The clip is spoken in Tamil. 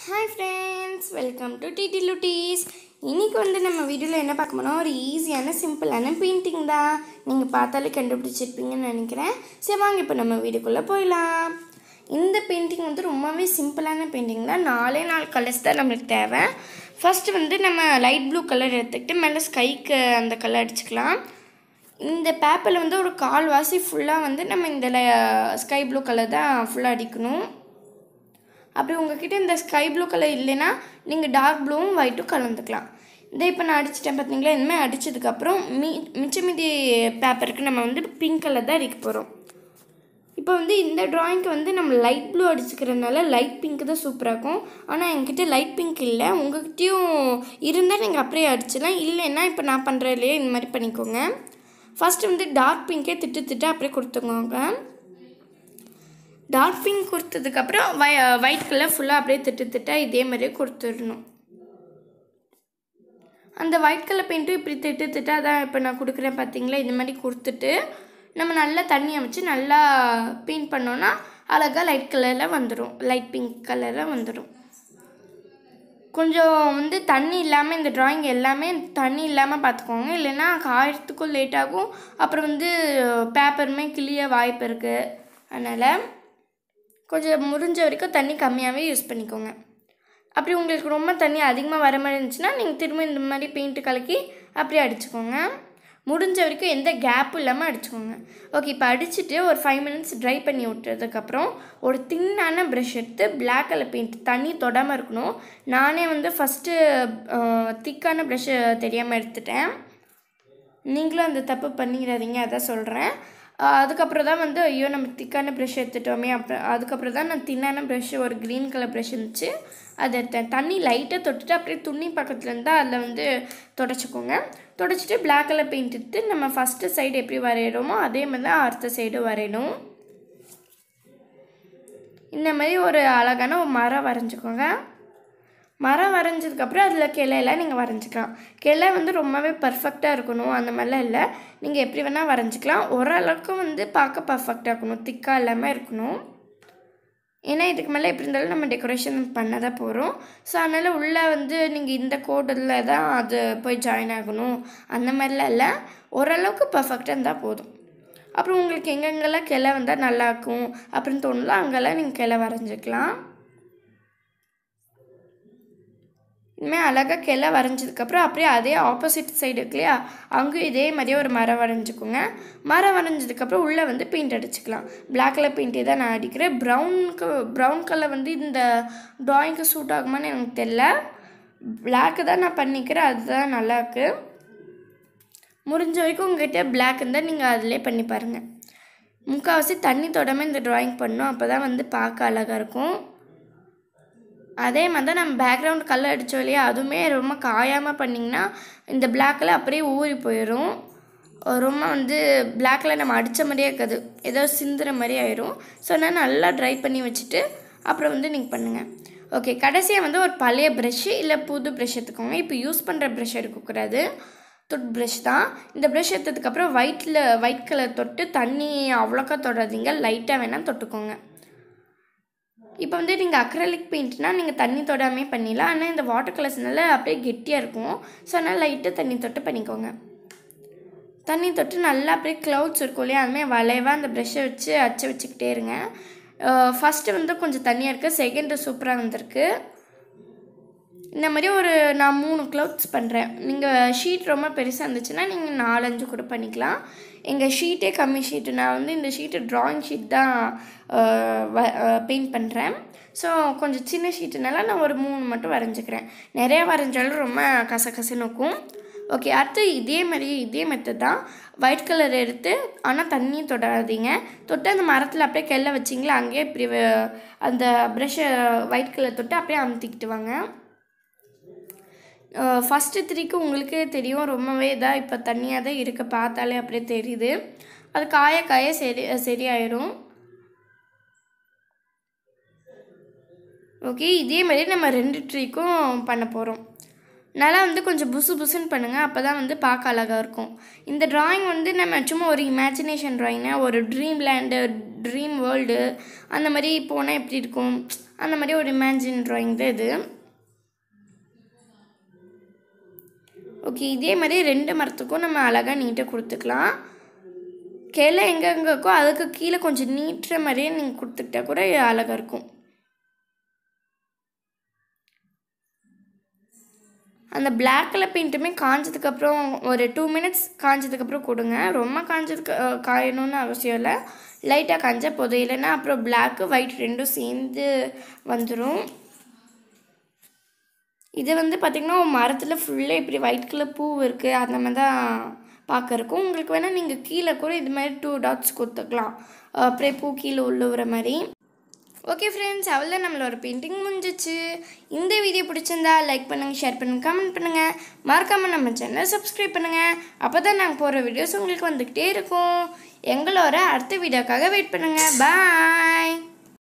ஹாய் ஃப்ரெண்ட்ஸ் வெல்கம் டு டிடி லுட்டீஸ் இன்னைக்கு வந்து நம்ம வீடியோவில் என்ன பார்க்க போனால் ஒரு ஈஸியான சிம்பிளான பெயிண்டிங் தான் நீங்கள் பார்த்தாலே கண்டுபிடிச்சிருப்பீங்கன்னு நினைக்கிறேன் சரி வாங்க இப்போ நம்ம வீடுக்குள்ளே போயிடலாம் இந்த பெயிண்டிங் வந்து ரொம்பவே சிம்பிளான பெயிண்டிங் தான் நாலே நாலு கலர்ஸ் தான் நம்மளுக்கு தேவை ஃபஸ்ட்டு வந்து நம்ம லைட் ப்ளூ கலர் எடுத்துக்கிட்டு மேலே ஸ்கைக்கு அந்த கலர் அடிச்சுக்கலாம் இந்த பேப்பரில் வந்து ஒரு கால்வாசி ஃபுல்லாக வந்து நம்ம இந்த ஸ்கை ப்ளூ கலர் தான் ஃபுல்லாக அடிக்கணும் அப்படி உங்ககிட்ட இந்த ஸ்கை ப்ளூ கலர் இல்லைன்னா நீங்கள் டார்க் ப்ளூவும் ஒயிட்டும் கலந்துக்கலாம் இதே இப்போ நான் அடிச்சிட்டேன் பார்த்தீங்களா இனிமேல் அடித்ததுக்கப்புறம் மீ மிச்ச மீதி பேப்பருக்கு நம்ம வந்து பிங்க் கலர் தான் அடிக்க போகிறோம் இப்போ வந்து இந்த ட்ராயிங்க்கு வந்து நம்ம லைட் ப்ளூ அடிச்சுக்கிறதுனால லைட் பிங்க் தான் சூப்பராக இருக்கும் ஆனால் என்கிட்ட லைட் பிங்க் இல்லை உங்ககிட்டயும் இருந்தால் நீங்கள் அப்படியே அடிச்சிடலாம் இல்லைன்னா இப்போ நான் பண்ணுறதுலையே இந்த மாதிரி பண்ணிக்கோங்க ஃபஸ்ட்டு வந்து டார்க் பிங்கே திட்டு திட்டு அப்படியே கொடுத்துக்கோங்க டார்க் பிங்க் கொடுத்ததுக்கப்புறம் வை ஒயிட் கலர் ஃபுல்லாக அப்படியே திட்டு திட்டா இதே மாதிரியே கொடுத்துடணும் அந்த ஒயிட் கலர் பெயிண்ட்டும் இப்படி திட்டு திட்டா தான் இப்போ நான் கொடுக்குறேன் பார்த்தீங்களா இந்த மாதிரி கொடுத்துட்டு நம்ம நல்லா தண்ணியை வச்சு நல்லா பெயிண்ட் பண்ணோன்னா அழகாக லைட் கலரில் வந்துடும் லைட் பிங்க் கலரில் வந்துடும் கொஞ்சம் வந்து தண்ணி இல்லாமல் இந்த ட்ராயிங் எல்லாமே தண்ணி இல்லாமல் பார்த்துக்கோங்க இல்லைன்னா காயறதுக்கும் லேட் ஆகும் அப்புறம் வந்து பேப்பருமே கிளிய வாய்ப்பு இருக்குது அதனால் கொஞ்சம் முடிஞ்ச வரைக்கும் தண்ணி கம்மியாகவே யூஸ் பண்ணிக்கோங்க அப்படி உங்களுக்கு ரொம்ப தண்ணி அதிகமாக வர மாதிரி இருந்துச்சுன்னா நீங்கள் திரும்ப இந்த மாதிரி பெயிண்ட்டு கலக்கி அப்படியே அடிச்சுக்கோங்க முடிஞ்ச வரைக்கும் எந்த கேப்பும் இல்லாமல் அடிச்சுக்கோங்க ஓகே இப்போ அடிச்சுட்டு ஒரு ஃபைவ் மினிட்ஸ் ட்ரை பண்ணி விட்டதுக்கப்புறம் ஒரு தின்னான ப்ரஷ் எடுத்து பிளாக் கலர் பெயிண்ட் தண்ணி தொடாமல் இருக்கணும் நானே வந்து ஃபஸ்ட்டு திக்கான ப்ரஷ்ஷை தெரியாமல் எடுத்துட்டேன் நீங்களும் அந்த தப்பு பண்ணிடாதீங்க அதான் சொல்கிறேன் அதுக்கப்புறம் தான் வந்து ஐயோ நம்ம திக்கான ப்ரஷ் எடுத்துட்டோமே அப்புறம் அதுக்கப்புறம் தான் நான் தின்னான ப்ரஷ் ஒரு க்ரீன் கலர் ப்ரஷ் இருந்துச்சு அதை எடுத்தேன் தண்ணி லைட்டாக தொட்டுட்டு அப்படியே துணி பக்கத்தில் இருந்தால் அதில் வந்து தொடச்சிக்கோங்க தொடச்சிட்டு பிளாக் கலர் பெயிண்ட் எடுத்து நம்ம ஃபஸ்ட்டு சைடு எப்படி வரைகிறோமோ அதே மாதிரி தான் அடுத்த சைடு வரையணும் இந்த மாதிரி ஒரு அழகான ஒரு மரம் வரைஞ்சிக்கோங்க மரம் வரைஞ்சதுக்கப்புறம் அதில் கிளையெல்லாம் நீங்கள் வரைஞ்சிக்கலாம் கிளை வந்து ரொம்பவே பர்ஃபெக்டாக இருக்கணும் அந்த மாதிரிலாம் இல்லை நீங்கள் எப்படி வேணால் வரைஞ்சிக்கலாம் ஓரளவுக்கு வந்து பார்க்க பர்ஃபெக்டாக இருக்கணும் திக்காக இல்லாமல் இருக்கணும் ஏன்னா இதுக்கு மேலே எப்படி இருந்தாலும் நம்ம டெக்கரேஷன் பண்ண தான் போகிறோம் ஸோ அதனால் உள்ளே வந்து நீங்கள் இந்த கோடில் தான் அது போய் ஜாயின் ஆகணும் அந்த மாதிரிலாம் இல்லை ஓரளவுக்கு பர்ஃபெக்டாக இருந்தால் போதும் அப்புறம் உங்களுக்கு எங்கெங்கெல்லாம் கிளை வந்தால் நல்லாயிருக்கும் அப்படின்னு தோணலாம் அங்கெல்லாம் நீங்கள் கிளை வரைஞ்சிக்கலாம் இனிமேல் அழகாக கிளை வரைஞ்சதுக்கப்புறம் அப்படியே அதே ஆப்போசிட் சைடு இருக்கு இல்லையா அங்கேயும் இதே மாதிரியே ஒரு மரம் வரைஞ்சிக்கோங்க மரம் வரைஞ்சதுக்கப்புறம் உள்ளே வந்து பெயிண்ட் அடிச்சுக்கலாம் பிளாக் கலர் பெயிண்டே தான் நான் அடிக்கிறேன் ப்ரௌனுக்கு ப்ரௌன் கலர் வந்து இந்த ட்ராயிங்க்கு சூட் ஆகுமான்னு எனக்கு தெரில பிளாக்கு தான் நான் பண்ணிக்கிறேன் அதுதான் நல்லாயிருக்கு முடிஞ்ச வரைக்கும் உங்கள்கிட்ட பிளாக் இருந்தால் நீங்கள் அதிலே பண்ணி பாருங்கள் முக்கால்வாசி தண்ணி தொடாமல் இந்த ட்ராயிங் பண்ணணும் அப்போ தான் வந்து பார்க்க அழகாக இருக்கும் அதே மாதிரி தான் நம்ம பேக்ரவுண்ட் கலர் அடித்தோம் இல்லையா அதுவுமே ரொம்ப காயாமல் பண்ணிங்கன்னா இந்த பிளாக்கில் அப்படியே ஊறி போயிடும் ரொம்ப வந்து பிளாக்கில் நம்ம அடித்த மாதிரியே இருக்காது ஏதோ சிந்துற மாதிரி ஆயிரும் ஸோ அதனால் நல்லா ட்ரை பண்ணி வச்சுட்டு அப்புறம் வந்து நீங்கள் பண்ணுங்கள் ஓகே கடைசியாக வந்து ஒரு பழைய ப்ரெஷ்ஷு இல்லை புது ப்ரெஷ் எடுத்துக்கோங்க இப்போ யூஸ் பண்ணுற ப்ரெஷ் எடுக்கக்கூடாது தொட் ப்ரெஷ் தான் இந்த ப்ரெஷ் எடுத்ததுக்கப்புறம் ஒயிட்டில் ஒயிட் கலர் தொட்டு தண்ணி அவ்வளோக்கா தொடாதீங்க லைட்டாக வேணால் தொட்டுக்கோங்க இப்போ வந்து நீங்கள் அக்ரலிக் பெயிண்ட்னால் நீங்கள் தண்ணி தொடாமே பண்ணிடலாம் ஆனால் இந்த வாட்டர் கலர்ஸ்னால அப்படியே கெட்டியாக இருக்கும் ஸோ அதனால் லைட்டாக தண்ணி தொட்டு பண்ணிக்கோங்க தண்ணி தொட்டு நல்லா அப்படியே க்ளவுட்ஸ் இருக்கும் இல்லையா அதுமாதிரி வளைவாக அந்த ப்ரெஷ்ஷை வச்சு அச்சை வச்சுக்கிட்டே இருங்க ஃபஸ்ட்டு வந்து கொஞ்சம் தண்ணியாக இருக்குது செகண்டு சூப்பராக வந்திருக்கு இந்த மாதிரி ஒரு நான் மூணு க்ளவுட்ஸ் பண்ணுறேன் நீங்கள் ஷீட் ரொம்ப பெருசாக இருந்துச்சுன்னா நீங்கள் நாலஞ்சு கூட பண்ணிக்கலாம் எங்கள் ஷீட்டே கம்மி ஷீட்டு நான் வந்து இந்த ஷீட்டு ட்ராயிங் ஷீட் தான் பெயிண்ட் பண்ணுறேன் ஸோ கொஞ்சம் சின்ன ஷீட்டுனால நான் ஒரு மூணு மட்டும் வரைஞ்சிக்கிறேன் நிறைய வரைஞ்சாலும் ரொம்ப கசகசன்னு இருக்கும் ஓகே அடுத்து இதே மாதிரி இதே மெத்தட் தான் ஒயிட் கலர் எடுத்து ஆனால் தண்ணியும் தொடாதீங்க தொட்டு அந்த மரத்தில் அப்படியே கெல்ல வச்சிங்களா அங்கேயே இப்படி அந்த ப்ரெஷ்ஷை ஒயிட் கலர் தொட்டு அப்படியே அமுத்திக்கிட்டு வாங்க ஃபஸ்ட்டு த்ரீக்கு உங்களுக்கே தெரியும் ரொம்பவே இதாக இப்போ தண்ணியாக தான் இருக்க பார்த்தாலே அப்படியே தெரியுது அது காய காய சரி சரியாயிடும் ஓகே இதே மாதிரி நம்ம ரெண்டு ட்ரீக்கும் பண்ண போகிறோம் நல்லா வந்து கொஞ்சம் புசு புசுன்னு பண்ணுங்கள் அப்போ தான் வந்து பார்க்க அழகாக இருக்கும் இந்த drawing வந்து நம்ம சும்மா ஒரு இமேஜினேஷன் ட்ராயிங்னா ஒரு ட்ரீம் லேண்டு ட்ரீம் வேர்ல்டு அந்த மாதிரி போனால் எப்படி இருக்கும் அந்த மாதிரி ஒரு இமேஜின் ட்ராயிங் தான் இது ஓகே இதே மாதிரி ரெண்டு மரத்துக்கும் நம்ம அழகாக நீட்டாக கொடுத்துக்கலாம் கிளை எங்கெங்கே இருக்கோ அதுக்கு கீழே கொஞ்சம் நீட்டுற மாதிரியே நீங்கள் கொடுத்துக்கிட்டா கூட அழகாக இருக்கும் அந்த black கலர் பெயிண்ட்டுமே காஞ்சதுக்கப்புறம் ஒரு டூ மினிட்ஸ் காஞ்சதுக்கப்புறம் கொடுங்க ரொம்ப காஞ்சதுக்கு அஹ், காயணும்னு அவசியம் இல்லை லைட்டாக காஞ்சா போதும் இல்லைன்னா அப்புறம் பிளாக்கு ஒயிட் ரெண்டும் சேர்ந்து வந்துடும் இது வந்து பார்த்திங்கன்னா மரத்தில் ஃபுல்லாக இப்படி ஒயிட் கலர் பூ இருக்குது அந்த மாதிரி தான் பார்க்க இருக்கும் உங்களுக்கு வேணால் நீங்கள் கீழே கூட இது மாதிரி டூ டாட்ஸ் கொடுத்துக்கலாம் அஹ் அப்படியே பூ கீழே உள்ளுற மாதிரி ஓகே ஃப்ரெண்ட்ஸ் அவ்வளோ நம்மளோட பெயிண்டிங் முடிஞ்சிச்சு இந்த வீடியோ பிடிச்சிருந்தா லைக் பண்ணுங்கள் ஷேர் பண்ணுங்கள் கமெண்ட் பண்ணுங்கள் மறக்காமல் நம்ம சேனலை சப்ஸ்கிரைப் பண்ணுங்கள் அப்போ தான் நாங்கள் போகிற வீடியோஸ் உங்களுக்கு வந்துக்கிட்டே இருக்கும் எங்களோட அடுத்த வீடியோக்காக வெயிட் பண்ணுங்கள் பாய்